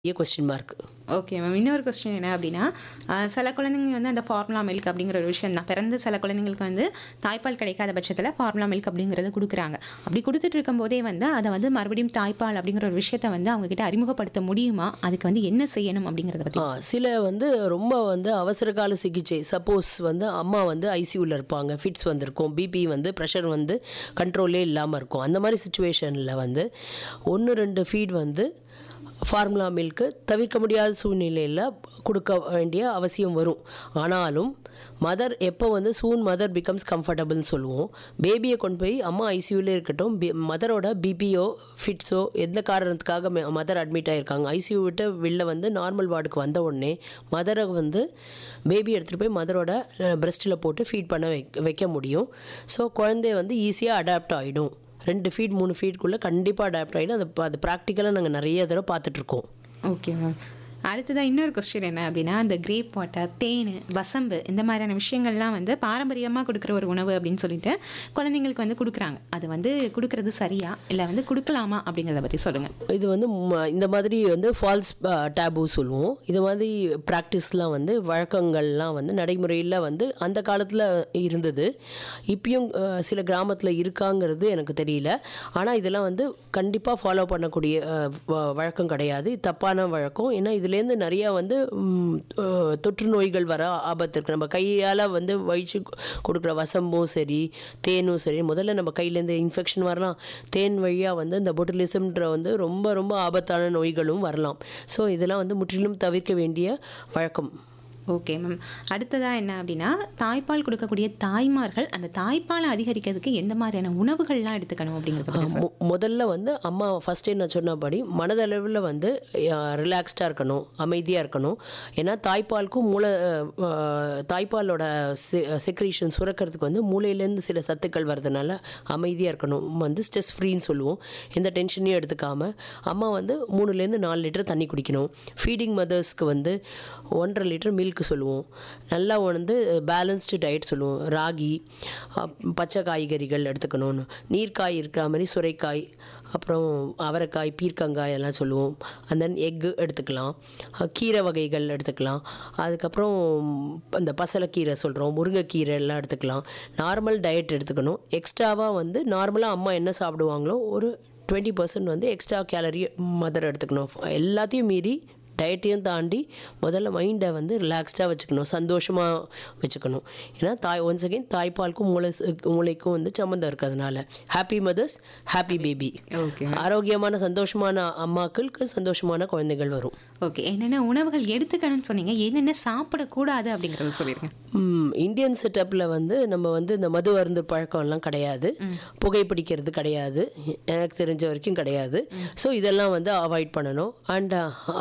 பெரிய question mark okay ma'am இன்னொரு question என்ன அப்படின்னா ஆஹ் சில குழந்தைங்க வந்து அந்த ஃபார்முலா மில்க் அப்படிங்கிற ஒரு விஷயம் தான் பிறந்த சில குழந்தைங்களுக்கு வந்து தாய்ப்பால் கிடைக்காத பட்சத்தில் ஃபார்முலா மில்க் அப்படிங்கிறத கொடுக்குறாங்க அப்படி கொடுத்துட்டு இருக்கும்போதே வந்து அதை வந்து மறுபடியும் தாய்ப்பால் அப்படிங்கிற ஒரு விஷயத்த வந்து அவங்க கிட்ட அறிமுகப்படுத்த முடியுமா அதுக்கு வந்து என்ன செய்யணும் அப்படிங்கிறத பற்றி ஆ சில வந்து ரொம்ப வந்து அவசர கால சிகிச்சை சப்போஸ் வந்து அம்மா வந்து ஐசியூவில் இருப்பாங்க ஃபிட்ஸ் வந்திருக்கும் பிபி வந்து ப்ரெஷர் வந்து கண்ட்ரோலே இல்லாமல் இருக்கும் அந்த மாதிரி சுச்சுவேஷனில் வந்து ஒன்று ரெண்டு ஃபீட் வந்து ஃபார்முலா மில்க்கு தவிர்க்க முடியாத சூழ்நிலையில் கொடுக்க வேண்டிய அவசியம் வரும் ஆனாலும் மதர் எப்போ வந்து சூன் மதர் பிகம்ஸ் கம்ஃபர்டபுள்னு சொல்லுவோம் பேபியை கொண்டு போய் அம்மா ஐசியூவில் இருக்கட்டும் மதரோட பிபிஓ ஃபிட்ஸோ எந்த காரணத்துக்காக மதர் அட்மிட் ஆகிருக்காங்க ஐசியூ விட்டு வெளில வந்து நார்மல் வார்டுக்கு வந்த உடனே மதரை வந்து பேபி எடுத்துகிட்டு போய் மதரோட பிரஸ்ட்டில் போட்டு ஃபீட் பண்ண வைக்க வைக்க முடியும் ஸோ குழந்தை வந்து ஈஸியாக அடாப்ட் ஆகிடும் ரெண்டு ஃபீட் மூணு ஃபீட்குள்ளே கண்டிப்பாக அடாப்ட் ஆகிடும் அது அது ப்ராக்டிக்கலாக நாங்கள் நிறைய தடவை பார்த்துட்ருக்கோம் ஓகே மேம் அடுத்ததாக இன்னொரு கொஸ்டின் என்ன அப்படின்னா இந்த கிரேப் வாட்டர் தேன் வசம்பு இந்த மாதிரியான விஷயங்கள்லாம் வந்து பாரம்பரியமாக கொடுக்குற ஒரு உணவு அப்படின்னு சொல்லிட்டு குழந்தைங்களுக்கு வந்து கொடுக்குறாங்க அது வந்து கொடுக்கறது சரியா இல்லை வந்து கொடுக்கலாமா அப்படிங்கிறத பற்றி சொல்லுங்கள் இது வந்து ம- இந்த மாதிரி வந்து ஃபால்ஸ் டேபு சொல்லுவோம் இது மாதிரி ப்ராக்டிஸ்லாம் வந்து வழக்கங்கள்லாம் வந்து நடைமுறையில் வந்து அந்த காலத்தில் இருந்தது இப்பயும் அஹ், சில கிராமத்தில் இருக்காங்கிறது எனக்கு தெரியல ஆனால் இதெல்லாம் வந்து கண்டிப்பாக ஃபாலோ பண்ணக்கூடிய அஹ், வ- வழக்கம் கிடையாது இது தப்பான வழக்கம் ஏன்னா இதுலேருந்து நிறையா வந்து ம், அஹ், தொற்று நோய்கள் வர ஆபத்து இருக்குது நம்ம கையால் வந்து வயிற்று கொடுக்குற வசம்பும் சரி தேனும் சரி முதல்ல நம்ம கையிலேருந்து இன்ஃபெக்ஷன் வரலாம் தேன் வழியாக வந்து இந்த பொட்டுலிசம்ன்ற வந்து ரொம்ப ரொம்ப ஆபத்தான நோய்களும் வரலாம் ஸோ இதெல்லாம் வந்து முற்றிலும் தவிர்க்க வேண்டிய வழக்கம் ஓகே மேம் அடுத்ததாக என்ன அப்படின்னா தாய்ப்பால் கொடுக்கக்கூடிய தாய்மார்கள் அந்த தாய்ப்பாலை அதிகரிக்கிறதுக்கு எந்த மாதிரியான உணவுகள்லாம் எடுத்துக்கணும் அப்படிங்கிறத பற்றி மு- முதல்ல வந்து அம்மா ஃபஸ்ட்டே நான் சொன்னபடி மனதளவில் வந்து ரிலாக்ஸ்டாக இருக்கணும் அமைதியாக இருக்கணும் ஏன்னா தாய்ப்பாலுக்கும் மூளை அஹ், தாய்ப்பாலோட செக்ரீஷன் சுரக்கிறதுக்கு வந்து மூளையிலேருந்து சில சத்துக்கள் வர்றதுனால அமைதியாக இருக்கணும் வந்து ஸ்ட்ரெஸ் ஃப்ரீன்னு சொல்லுவோம் எந்த டென்ஷனையும் எடுத்துக்காமல் அம்மா வந்து மூணுலேருந்து நாலு லிட்டர் தண்ணி குடிக்கணும் ஃபீடிங் மதர்ஸ்க்கு வந்து ஒன்றரை லிட்டர் மில்க் சொல்லுவோம் நல்லா வந்து பேலன்ஸ்டு டயட் சொல்லுவோம் ராகி அப்- பச்சை காய்கறிகள் எடுத்துக்கணும்னு நீர்க்காய் இருக்கிற மாதிரி சுரைக்காய் அப்புறம் அவரைக்காய் பீர்க்கங்காய் எல்லாம் சொல்லுவோம் அந்த எக்கு எடுத்துக்கலாம் அஹ் கீரை வகைகள் எடுத்துக்கலாம் அதுக்கப்புறம் அந்த பசலைக்கீரை சொல்கிறோம் முருங்கைக்கீரை எல்லாம் எடுத்துக்கலாம் நார்மல் டயட் எடுத்துக்கணும் எக்ஸ்ட்ராவாக வந்து நார்மலாக அம்மா என்ன சாப்பிடுவாங்களோ ஒரு டுவெண்ட்டி பர்சன்ட் வந்து எக்ஸ்ட்ரா கேலரி மதர் எடுத்துக்கணும் எல்லாத்தையும் மீறி டயட்டையும் தாண்டி முதல்ல மைண்டை வந்து ரிலாக்ஸ்டாக வச்சுக்கணும் சந்தோஷமாக வச்சுக்கணும் ஏன்னா தாய் ஒன்ஸ் அகெயின் தாய்ப்பாலுக்கும் மூளை மூளைக்கும் வந்து சம்மந்தம் இருக்கிறதுனால happy mothers happy baby okay ஆரோக்கியமான சந்தோஷமான அம்மாக்களுக்கு சந்தோஷமான குழந்தைகள் வரும் ஓகே என்னென்ன உணவுகள் எடுத்துக்கணும்னு சொன்னீங்க என்னென்ன சாப்பிடக்கூடாது அப்படிங்கிறத சொல்லிடுங்க ம், இந்தியன் செட்டப்பில் வந்து நம்ம வந்து இந்த மது அருந்து பழக்கம்லாம் கிடையாது புகைப்பிடிக்கிறது கிடையாது எனக்கு தெரிஞ்ச வரைக்கும் கிடையாது ஸோ இதெல்லாம் வந்து அவாய்ட் பண்ணணும் அண்ட்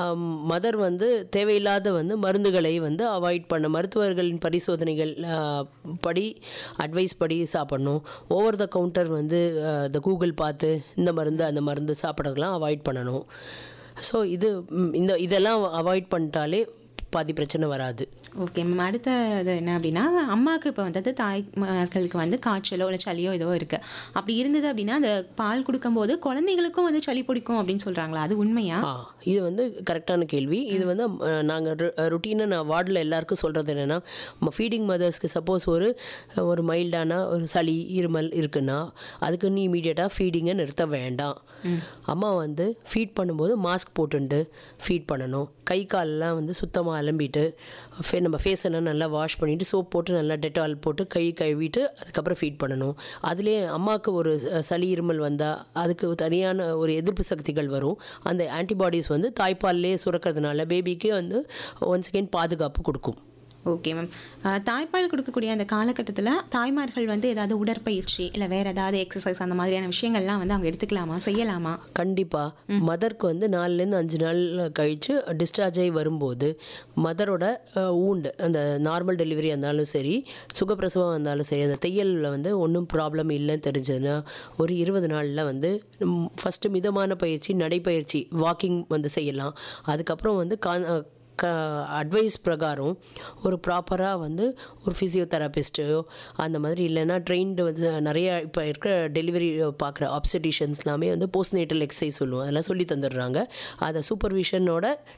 மதர் வந்து தேவையில்லாத வந்து மருந்துகளை வந்து அவாய்ட் பண்ண மருத்துவர்களின் பரிசோதனைகள் ஆ, படி அட்வைஸ் படி சாப்பிடணும் ஓவர் த கவுண்டர் வந்து இந்த கூகுள் பார்த்து இந்த மருந்து அந்த மருந்து சாப்பிட்றதெல்லாம் அவாய்ட் பண்ணணும் ஸோ இது ம், இந்த இதெல்லாம் அவாய்ட் பண்ணிட்டாலே பாதி பிரச்சனை வராது ஓகே மேம் அடுத்தது என்ன அப்படின்னா அம்மாவுக்கு இப்போ வந்தது தாய்மார்களுக்கு வந்து காய்ச்சலோ இல்லை சளியோ ஏதோ இருக்குது அப்படி இருந்தது அப்படின்னா அந்த பால் கொடுக்கும்போது குழந்தைகளுக்கும் வந்து சளி பிடிக்கும் அப்படின்னு சொல்கிறாங்களா அது உண்மையா ஆ இது வந்து கரெக்டான கேள்வி இது வந்து நாங்கள் ருட்டீனாக நான் வார்டில் எல்லாருக்கும் சொல்கிறது என்னென்னா ஃபீடிங் மதர்ஸ்க்கு சப்போஸ் ஒரு ஒரு மைல்டான ஒரு சளி இருமல் இருக்குன்னா அதுக்கு நீ இமீடியட்டாக ஃபீடிங்கை நிறுத்த வேண்டாம் அம்மா வந்து ஃபீட் பண்ணும்போது மாஸ்க் போட்டுண்டு ஃபீட் பண்ணணும் கை காலெல்லாம் வந்து சுத்தமாக அலம்பிட்டு ஃபே நம்ம ஃபேஸ் எல்லாம் நல்லா வாஷ் பண்ணிவிட்டு சோப் போட்டு நல்லா டெட்டால் போட்டு கை கழுவிட்டு அதுக்கப்புறம் ஃபீட் பண்ணணும் அதுலேயே அம்மாவுக்கு ஒரு ச- சளி இருமல் வந்தால் அதுக்கு தனியான ஒரு எதிர்ப்பு சக்திகள் வரும் அந்த ஆன்டிபாடிஸ் வந்து தாய்ப்பால்லே சுரக்கிறதுனால பேபிக்கு வந்து ஒன்ஸ் அகெயின் பாதுகாப்பு கொடுக்கும் ஓகே மேம் தாய்ப்பால் கொடுக்கக்கூடிய அந்த காலகட்டத்தில் தாய்மார்கள் வந்து ஏதாவது உடற்பயிற்சி இல்லை வேறு ஏதாவது எக்ஸசைஸ் அந்த மாதிரியான விஷயங்கள்லாம் வந்து அவங்க எடுத்துக்கலாமா செய்யலாமா கண்டிப்பாக மதருக்கு வந்து நாலுலேருந்து அஞ்சு நாள் கழித்து டிஸ்சார்ஜ் ஆகி வரும்போது மதரோட ஊண்டு அந்த நார்மல் டெலிவரி இருந்தாலும் சரி சுகப்பிரசவம் இருந்தாலும் சரி அந்த தையலில் வந்து ஒன்றும் ப்ராப்ளம் இல்லைன்னு தெரிஞ்சதுன்னா ஒரு இருபது நாளில் வந்து ஃபஸ்ட்டு மிதமான பயிற்சி நடைப்பயிற்சி வாக்கிங் வந்து செய்யலாம் அதுக்கப்புறம் வந்து கா க அட்வைஸ் பிரகாரம் ஒரு ப்ராப்பராக வந்து ஒரு ஃபிசியோதெரபிஸ்ட்டோ அந்த மாதிரி இல்லைன்னா ட்ரெயின்டு வந்து நிறைய இப்போ இருக்கிற டெலிவரி பார்க்குற ஆப்சடிஷன்ஸ் எல்லாமே வந்து போஸ்ட்நேட்டல் எக்ஸசைஸ் சொல்லுவோம் அதெல்லாம் சொல்லி தந்துடுறாங்க அதை சூப்பர்விஷனோட